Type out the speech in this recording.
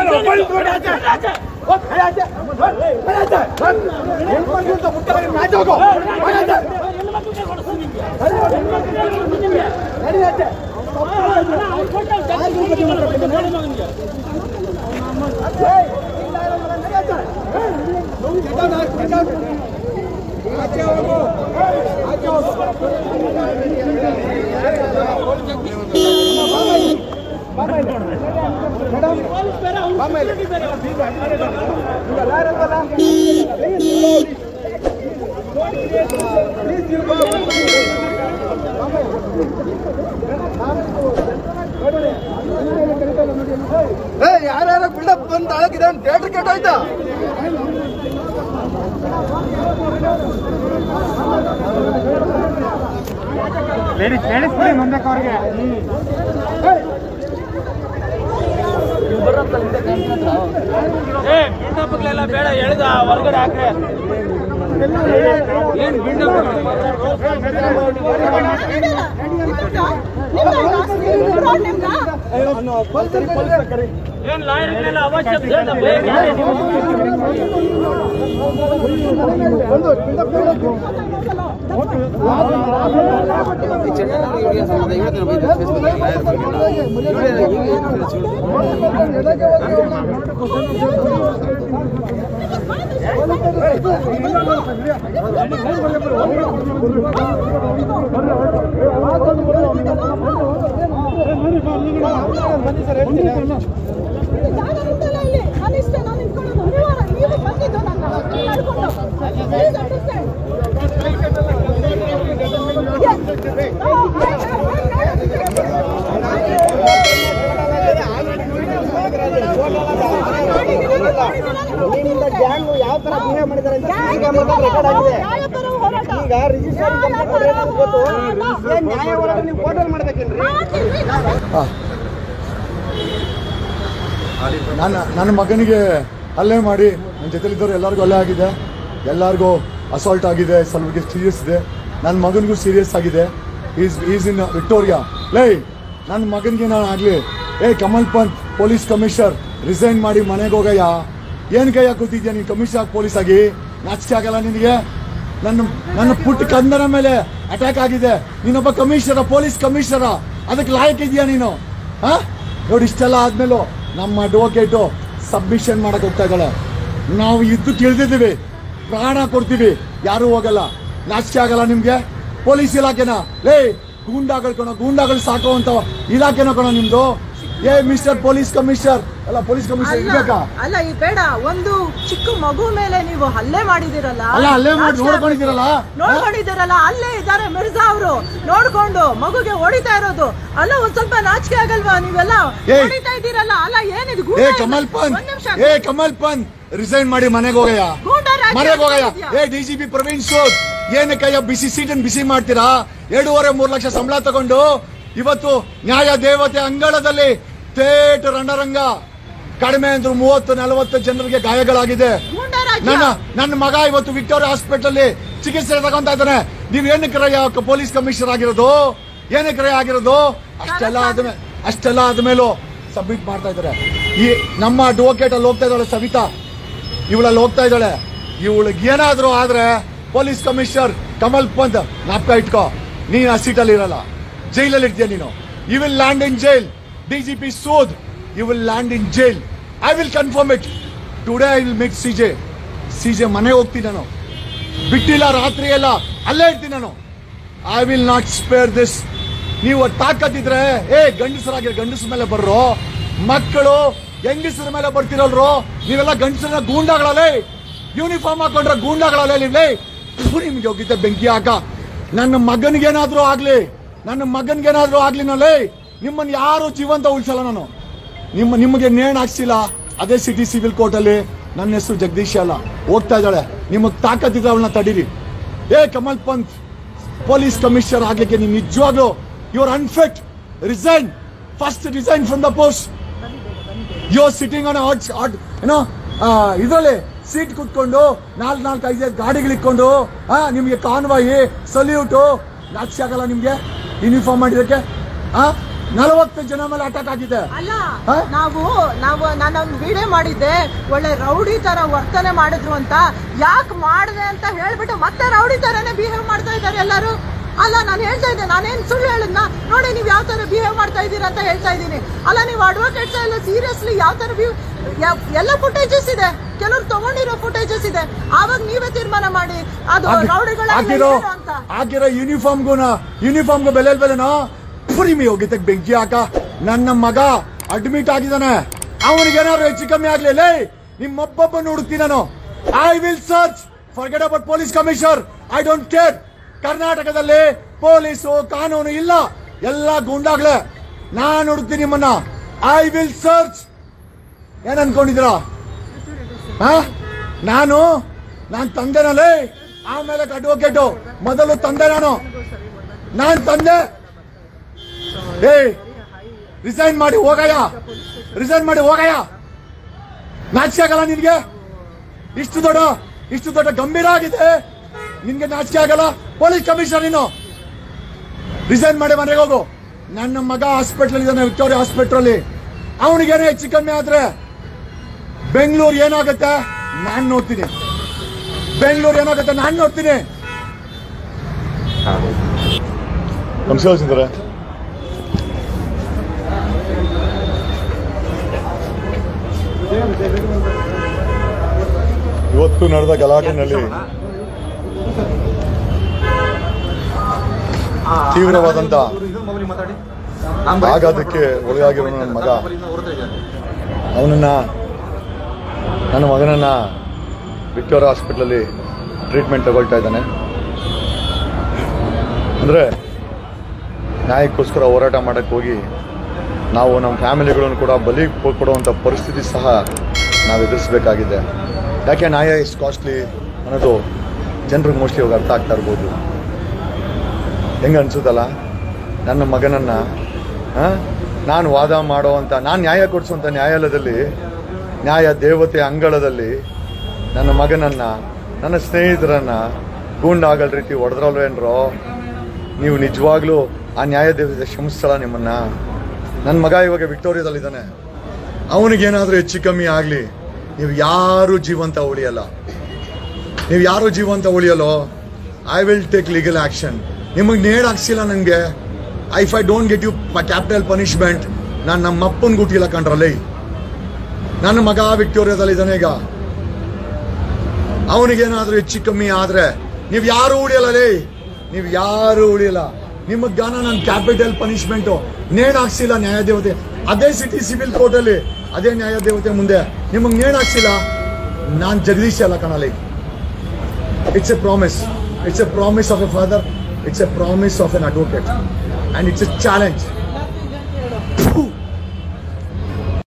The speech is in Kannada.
ಯಾರ್ಯಾರ ಬಿಲ್ಡಪ್ ಬಂದು ಅಳಗಿದೆ ಥಿಯೇಟರ್ ಕೆಟ್ಟೋಯ್ತಾ ಲೇಡೀಸ್ ಲೇಡೀಸ್ ಬಿಡಿ ಮುಂದಕ್ಕೆ ಅವ್ರಿಗೆ ಏ ಬಿಲ್ಡಪ್ಗಳೆಲ್ಲ ಬೇಡ ಎಳೆದ ಹೊರಗಡೆ ಹಾಕ್ರೆ ಏನ್ ಬಿಲ್ಡಪ್ ಏನ್ ಲಾಯರ್ಗಳೆಲ್ಲ ಅವಶ್ಯಕತೆ ಇಲ್ಲ, ಬೇಗ ಯಾರೇ ನೀವು? ನಿಮ್ಮಿಂದ ಗ್ಯಾಂಗ್ ಯಾವ ತರ ಬಿಹೇವ್ ಮಾಡಿದ್ದಾರೆ ಅಂತ ಈಗ ಮಾತ್ರ ರೆಕಾರ್ಡ್ ಆಗಿದೆ ಈಗ ರಿಜಿಸ್ಟರ್ ಕೊಟ್ರೆ ನಮ್ಗೆ ಗೊತ್ತು ಏನ್ ನ್ಯಾಯ ಹೋರಾಟ ನೀವು ಕೋರ್ಟಲ್ಲಿ ಮಾಡ್ಬೇಕೇನ್ರಿ ನನ್ನ ನನ್ನ ಮಗನಿಗೆ ಹಲ್ಲೆ ಮಾಡಿ ನನ್ನ ಜೊತೆಲಿದ್ದವ್ರು ಎಲ್ಲರಿಗೂ ಹಲ್ಲೆ ಆಗಿದೆ ಎಲ್ಲರಿಗೂ ಅಸಾಲ್ಟ್ ಆಗಿದೆ ಸ್ವಲ್ಪಗೆ ಸೀರಿಯಸ್ ಇದೆ ನನ್ನ ಮಗನಿಗೂ ಸೀರಿಯಸ್ ಆಗಿದೆ ಈಸ್ ಈಸ್ ಇನ್ ವಿಕ್ಟೋರಿಯಾ ಲೈ ನನ್ನ ಮಗನಿಗೆ ನಾನು ಆಗ್ಲಿ ಏ Kamal Pant police commissioner resign ಮಾಡಿ ಮನೆಗೆ ಹೋಗಯ್ಯ ಏನ್ ಕೈ ಕೂತಿದ್ಯಾ ನೀನು ಕಮಿಷನರ್ ಪೊಲೀಸ್ ಆಗಿ ನಾಚಿಕೆ ಆಗಲ್ಲ ನಿನಗೆ ನನ್ನ ನನ್ನ ಪುಟ್ಟ ಕಂದನ ಮೇಲೆ ಅಟ್ಯಾಕ್ ಆಗಿದೆ ನೀನೊಬ್ಬ ಕಮಿಷನರ ಪೊಲೀಸ್ ಕಮಿಷನರ ಅದಕ್ಕೆ ಲಾಯಕ್ ಇದೆಯಾ ನೀನು ಹಾ ನೋಡಿ ಇಷ್ಟೆಲ್ಲ ಆದ್ಮೇಲೂ ನಮ್ಮ ಅಡ್ವೊಕೇಟು ಸಬ್ಮಿಷನ್ ಮಾಡಕ್ ಹೋಗ್ತಾ ಇದ್ದಾಳೆ ನಾವು ಇದ್ದು ತಿಳಿದಿದ್ದೀವಿ ಪ್ರಾಣ ಕೊಡ್ತೀವಿ ಯಾರು ಹೋಗಲ್ಲ ನಾಚಿಕೆ ಆಗಲ್ಲ ನಿಮ್ಗೆ ಪೊಲೀಸ್ ಇಲಾಖೆನ ಲೇ ಗೂಂಡಾಗಳು ಕಣೋ ಗೂಂಡಾಗಳು ಸಾಕೋ ಅಂತ ಇಲಾಖೆನ ಕಣೋ ನಿಮ್ದು ಏ ಮಿಸ್ಟರ್ ಪೊಲೀಸ್ ಕಮಿಷನರ್ ಅಲ್ಲ ಪೊಲೀಸ್ ಕಮಿಷನರ್ ಇರ್ಬೇಕಾ ಅಲ್ಲ ಈ ಬೇಡ ಒಂದು ಚಿಕ್ಕ ಮಗು ಮೇಲೆ ನೀವು ಹಲ್ಲೆ ಮಾಡಿದಿರಲ್ಲ ಅಲ್ಲ, ಹಲ್ಲೆ ಮಾಡಿ ನಾಚಿಕೆ ನೋಡ್ಕೊಂಡಿದ್ದೀರಲ್ಲ? ಆಗ್ಬೇಕು. ನೋಡ್ಕೊಂಡಿದ್ದೀರಲ್ಲ ಅಲ್ಲೇ ಇದ್ದಾರೆ ಮಿರ್ಜಾ ಅವರು ನೋಡ್ಕೊಂಡು ಮಗುಗೆ ಹೊಡಿತಾ ಇರೋದು ಅಲ್ಲ ಒಂದ್ ಸ್ವಲ್ಪ ನಾಚಿಕೆ ಆಗಲ್ವಾ ನೀವೆಲ್ಲ ಏಯ್. ಹೊಡಿತಾ ಇದ್ದೀರಲ್ಲ ಅಲ್ಲ ಏನಿದು ಏ ಗೂಂಡಾ ಇಲ್ಲ. ಕಮಲ್ ಪಂತ್ ಒಂದ್ ನಿಮಿಷ ಏ ಕಮಲ್ ಪಂತ್ ರಿಸೈನ್ ಮಾಡಿ ಮನೆಗೆ ಹೋಗಯ್ಯ ಗೂಂಡಾ ರಾಜ್ಯ ಮನೆಗೆ ಹೋಗಯ್ಯ ಇದೆಯಾ? ಏ D G P Praveen Sood ಏನಕ್ಕಯ್ಯ ಬಿಸಿ ಸೀಟನ್ ಬಿಸಿ ಮಾಡ್ತೀರಾ ಎರಡೂವರೆ ಮೂರು ಲಕ್ಷ ಸಂಬಳ ತಗೊಂಡು ಇವತ್ತು ನ್ಯಾಯ ದೇವತೆ ಅಂಗಳದಲ್ಲಿ ತೇಟ ರಣರಂಗ ಕಡಿಮೆ ಅಂದ್ರು ಮೂವತ್ತು ನಲವತ್ತು ಜನರಿಗೆ ಗಾಯಗಳಾಗಿದೆ ಗೂಂಡಾ ರಾಜ್ಯ. ನನ್ನ ನನ್ನ ಮಗ ಇವತ್ತು ವಿಕ್ಟೋರಿಯಾ ಹಾಸ್ಪಿಟಲ್ ಅಲ್ಲಿ ಚಿಕಿತ್ಸೆ ತಗೊಂತ ಇದ್ದಾನೆ ನೀವ್ ಏನಕ್ಕೆ ಪೊಲೀಸ್ ಕಮಿಷನರ್ ಆಗಿರೋದು ಏನಕ್ಕೆ ಆಗಿರೋದು ಅಷ್ಟೆಲ್ಲ ಆದ್ಮೇಲೆ ಅಷ್ಟೆಲ್ಲ ಆದ್ಮೇಲೂ ಸಬ್ಮಿಟ್ ಮಾಡ್ತಾ ಇದ್ದಾರೆ ಈ ನಮ್ಮ ಅಡ್ವೊಕೇಟ್ ಅಲ್ಲಿ ಹೋಗ್ತಾ ಇದ್ದಾಳೆ ಸವಿತಾ ಇವಳಲ್ಲಿ ಹೋಗ್ತಾ ಇದ್ದಾಳೆ ಇವಳಿಗೆ ಏನಾದ್ರೂ ಆದ್ರೆ ಪೊಲೀಸ್ ಕಮಿಷನರ್ ಕಮಲ್ ಪಂತ್ ನಾಪ್ಕ ಇಟ್ಕೋ ನೀನ್ ಆ ಸೀಟಲ್ಲಿ ಇರಲ್ಲ ಜೈಲಲ್ಲಿ ಇರ್ತೀಯ ನೀನು you will land in jail D G P Sood you will land in jail I will confirm it today I will make C J C J ಮನೆ ಹೋಗ್ತೀನಿ ನಾನು ಬಿಟ್ಟಿಲ್ಲ ರಾತ್ರಿ ಎಲ್ಲ ಅಲ್ಲೇ ಇರ್ತೀನಿ ನಾನು I will not spare this ನೀವು ತಾಕತ್ತಿದ್ರೆ ಏ ಗಂಡಸರಾಗಿರೋ ಗಂಡಸ ಮೇಲೆ ಬರ್ರೋ ಮಕ್ಕಳು ಹೆಂಗಸರ ಮೇಲೆ ಬರ್ತಿರಲ್ರೋ ನೀವೆಲ್ಲ ಗಂಡಸರ ಗೂಂಡಾಗಳಲ್ಲೇ ಯೂನಿಫಾರ್ಮ್ ಹಾಕೊಂಡ್ರೆ ಗೂಂಡಾಗಳಲ್ಲೇ ನೀವ್ಲೇ ಥು, ನಿಮ್ಗೆ ಹೋಗಿದ್ದೆ ಬೆಂಕಿ ಹಾಕ ನನ್ನ ಮಗನಿಗೇನಾದ್ರೂ ಆಗ್ಲಿ ನನ್ನ ಮಗನಿಗೇನಾದ್ರೂ ಆಗ್ಲಿ ನಲ್ಲೇ ನಿಮ್ಮನ್ನ ಯಾರು ಜೀವಂತ ಉಳಿಸಲ್ಲ ನಾನು ನಿಮ್ಮ ನಿಮಗೆ ನೇಣು ಹಾಕ್ಸಿಲ್ಲ ಅದೇ ಸಿಟಿ ಸಿವಿಲ್ ಕೋರ್ಟ್ ಅಲ್ಲಿ ನನ್ನ ಹೆಸರು ಜಗದೀಶ್ ಅಲ್ಲ ಹೋಗ್ತಾ ಇದ್ದಾಳೆ ನಿಮಗ್ ತಾಕತ್ತಿದ್ರೆ ಅವಳನ್ನ ತಡೀರಿ ಏ ಕಮಲ್ ಪಂತ್ ಪೊಲೀಸ್ ಕಮಿಷನರ್ ಆಗ್ಲಿಕ್ಕೆ ನೀವು ನಿಜವಾಗ್ಲು you are unfit resign first resign from the post you are sitting on at ಏನೋ ಇದರಲ್ಲಿ ಸೀಟ್ ಕುತ್ಕೊಂಡು ನಾಲ್ಕು ನಾಲ್ಕು ಐದೈದು ಗಾಡಿಗಳು ಇಟ್ಕೊಂಡು ಆ, ನಿಮ್ಗೆ ಕಾನ್ವಾಯಿ ಸಲ್ಯೂಟು ನಾಚಿಕೆ ಆಗಲ್ಲ ನಿಮ್ಗೆ ಯೂನಿಫಾರ್ಮ್ ಮಾಡಿದಕ್ಕೆ ಆ ನಲವತ್ತು ಜನ ಮೇಲೆ ಅಟ್ಯಾಕ್ ಆಗಿದೆ ಅಲ್ಲ ಹಾ? ನಾವು ನಾವು ನಾನು ಒಂದು ವಿಡಿಯೋ ಮಾಡಿದ್ದೆ ಒಳ್ಳೆ ರೌಡಿ ತರ ವರ್ತನೆ ಮಾಡಿದ್ರು ಅಂತ ಯಾಕೆ ಮಾಡಿದೆ ಅಂತ ಹೇಳ್ಬಿಟ್ಟು ಮತ್ತೆ ರೌಡಿ ತರನೇ ಬಿಹೇವ್ ಮಾಡ್ತಾ ಇದ್ದಾರೆ ಎಲ್ಲರೂ ಅಲ್ಲ ನಾನು ಹೇಳ್ತಾ ಇದ್ದೆ ನಾನೇನ್ ಸುಳ್ಳು ಹೇಳಿದ್ನ ನೋಡಿ ನೀವು ಯಾವ ತರ ಬಿಹೇವ್ ಮಾಡ್ತಾ ಇದ್ದೀರಾ ಅಂತ ಹೇಳ್ತಾ ಇದ್ದೀನಿ ಅಲ್ಲ ನೀವು ಅಡ್ವೊಕೇಟ್ಸ್ ಎಲ್ಲ ಸೀರಿಯಸ್ಲಿ ಯಾವ ತರ ಬಿಹೇವ್ ಎಲ್ಲ ಫುಟೇಜಸ್ ಇದೆ ಕೆಲವ್ರು ತಗೊಂಡಿರೋ ಫುಟೇಜಸ್ ಇದೆ ಆವಾಗ ನೀವೇ ತೀರ್ಮಾನ ಮಾಡಿ ಅದು ರೌಡಿಗಳ ಹಾಕಿರೋ ಹಾಕಿರೋ ಯೂನಿಫಾರ್ಮ್ಗುನ ಯೂನಿಫಾರ್ಮ್ಗೂ ಬೆಲೆ ಬೆಲೆನೋ ಪುರಿಮಿ ಹೋಗಿದ್ದಕ್ಕೆ ಬೆಂಕಿ ಹಾಕ ನನ್ನ ಮಗ ಅಡ್ಮಿಟ್ ಆಗಿದ್ದಾನೆ ಅವನಿಗೆ ಏನಾದ್ರು ಹೆಚ್ಚು ಕಮ್ಮಿ ಆಗ್ಲಿಲ್ಲ ನಿಮ್ಮೊಬ್ಬೊಬ್ಬ ಹುಡುಕ್ತೀನಿ ನಾನು I will search forget about police commissioner I don't care ಕರ್ನಾಟಕದಲ್ಲಿ ಪೊಲೀಸು ಕಾನೂನು ಇಲ್ಲ ಎಲ್ಲ ಗುಂಡಾಗ್ಲೆ ನಾನು ಹುಡುಕ್ತೀನಿ ನಿಮ್ಮನ್ನ ಐ ವಿಲ್ ಸರ್ಚ್ ಏನ್ ಅನ್ಕೊಂಡಿದ್ದೀರಾ ಹಾ? ನಾನು ನಾನ್ ತಂದೆನಲ್ಲಿ ಆಮೇಲೆ ಅಡ್ವೊಕೇಟು ಮೊದಲು ತಂದೆ ನಾನು ನಾನ್ ತಂದೆ ಏ ರಿಸೈನ್ ಮಾಡಿ ಹೋಗಯ್ಯ ರಿಸೈನ್ ಮಾಡಿ ಹೋಗಯ್ಯ ನಾಚಿಕೆ ಆಗಲ್ಲ ನಿನ್ಗೆ ಇಷ್ಟು ದೊಡ್ಡ ಇಷ್ಟು ದೊಡ್ಡ ಗಂಭೀರ ಆಗಿದೆ ನಿನ್ಗೆ ನಾಚಿಕೆ ಆಗಲ್ಲ ಪೊಲೀಸ್ ಕಮಿಷನರ್ ನೀನು ರಿಸೈನ್ ಮಾಡಿ ಮನೆಗೆ ಹೋಗು ನನ್ನ ಮಗ ಹಾಸ್ಪಿಟಲ್ ಇದ್ದಾನೆ ವಿಕ್ಟೋರಿಯಾ ಹಾಸ್ಪಿಟಲ್ ಅಲ್ಲಿ ಅವನಿಗೇನೇ ಹೆಚ್ಚು ಕಮ್ಮಿ ಆದ್ರೆ ಬೆಂಗಳೂರು ಏನಾಗುತ್ತೆ ನಾನ್ ನೋಡ್ತೀನಿ ಬೆಂಗಳೂರು ಏನಾಗುತ್ತೆ ನಾನ್ ನೋಡ್ತೀನಿ ನಮಸ್ಕಾರ ಸಿಂದ್ರೆ ಇವತ್ತು ನಡೆದ ಗಲಾಟೆನಲ್ಲಿ ತೀವ್ರವಾದಂತ ಆಘಾತಕ್ಕೆ ಒಳಗಾಗಿರೋ ನನ್ನ ಮಗ ಅವನನ್ನ ನನ್ನ ಮಗನನ್ನ ವಿಕ್ಟೋರಿಯಾ ಹಾಸ್ಪಿಟ್ಲಲ್ಲಿ ಟ್ರೀಟ್ಮೆಂಟ್ ತಗೊಳ್ತಾ ಇದ್ದಾನೆ ಅಂದರೆ ನ್ಯಾಯಕ್ಕೋಸ್ಕರ ಹೋರಾಟ ಮಾಡಕ್ಕೆ ಹೋಗಿ ನಾವು ನಮ್ಮ ಫ್ಯಾಮಿಲಿಗಳನ್ನು ಕೂಡ ಬಲಿ ಕೊಡುವಂಥ ಪರಿಸ್ಥಿತಿ ಸಹ ನಾವು ಎದುರಿಸಬೇಕಾಗಿದೆ ಯಾಕೆ ನ್ಯಾಯ ಇಸ್ ಕಾಸ್ಟ್ಲಿ ಅನ್ನೋದು ಜನರಿಗೆ ಮೋಸ್ಟ್ಲಿ ಇವಾಗ ಅರ್ಥ ಆಗ್ತಾ ಇರ್ಬೋದು ಹೆಂಗೆ ಅನ್ಸುತ್ತಲ್ಲ ನನ್ನ ಮಗನನ್ನು ನಾನು ವಾದ ಮಾಡುವಂಥ ನಾನು ನ್ಯಾಯ ಕೊಡಿಸುವಂಥ ನ್ಯಾಯಾಲಯದಲ್ಲಿ ನ್ಯಾಯ ದೇವತೆ ಅಂಗಳದಲ್ಲಿ ನನ್ನ ಮಗನನ್ನು ನನ್ನ ಸ್ನೇಹಿತರನ್ನು ಗೂಂಡಾಗಲ್ ರೀತಿ ಹೊಡೆದ್ರಲ್ವೇನ್ರೋ ನೀವು ನಿಜವಾಗ್ಲೂ ಆ ನ್ಯಾಯ ದೇವತೆ ಕ್ಷಮಿಸಲ್ಲ ನಿಮ್ಮನ್ನ ನನ್ನ ಮಗ ಇವಾಗ ವಿಕ್ಟೋರಿಯಾದಲ್ಲಿದ್ದಾನೆ ಅವನಿಗೇನಾದರೂ ಹೆಚ್ಚು ಕಮ್ಮಿ ಆಗಲಿ ನೀವು ಯಾರು ಜೀವಂತ ಉಳಿಯಲ್ಲ ನೀವು ಯಾರು ಜೀವಂತ ಉಳಿಯಲ್ಲೋ I will take legal action ನಿಮಗೆ ನೇಡ್ ಹಾಕ್ಸಿಲ್ಲ ನನಗೆ if I don't get you capital punishment ನಾನು ನಮ್ಮ ಅಪ್ಪನ ಗುಟ್ಟಿಲ್ಲ ಕಂಡ್ರಲ್ಲಿ ನನ್ನ ಮಗ ವಿಕ್ಟೋರಿಯಾದಲ್ಲಿದ್ದಾನೆ ಈಗ ಅವನಿಗೇನಾದ್ರೂ ಹೆಚ್ಚು ಕಮ್ಮಿ ಆದ್ರೆ ನೀವು ಯಾರು ಉಳಿಯಲ್ಲ ಲೇ ನೀವು ಯಾರು ಉಳಿಯಲ್ಲ ನಿಮಗೆ ಗಾನ ನಾನು ಕ್ಯಾಪಿಟಲ್ ಪನಿಷ್ಮೆಂಟು ನೇಣ್ ಹಾಕ್ಸಿಲ್ಲ ನ್ಯಾಯದೇವತೆ ಅದೇ ಸಿಟಿ ಸಿವಿಲ್ ಕೋರ್ಟ್ ಅಲ್ಲಿ ಅದೇ ನ್ಯಾಯದೇವತೆ ಮುಂದೆ ನಿಮಗೆ ನೇಣ್ ಹಾಕ್ಸಿಲ್ಲ ನಾನು ಜಗದೀಶ್ ಅಲ್ಲ ಕಣಲಿ it's a promise it's a promise of a father it's a promise of an advocate and it's a challenge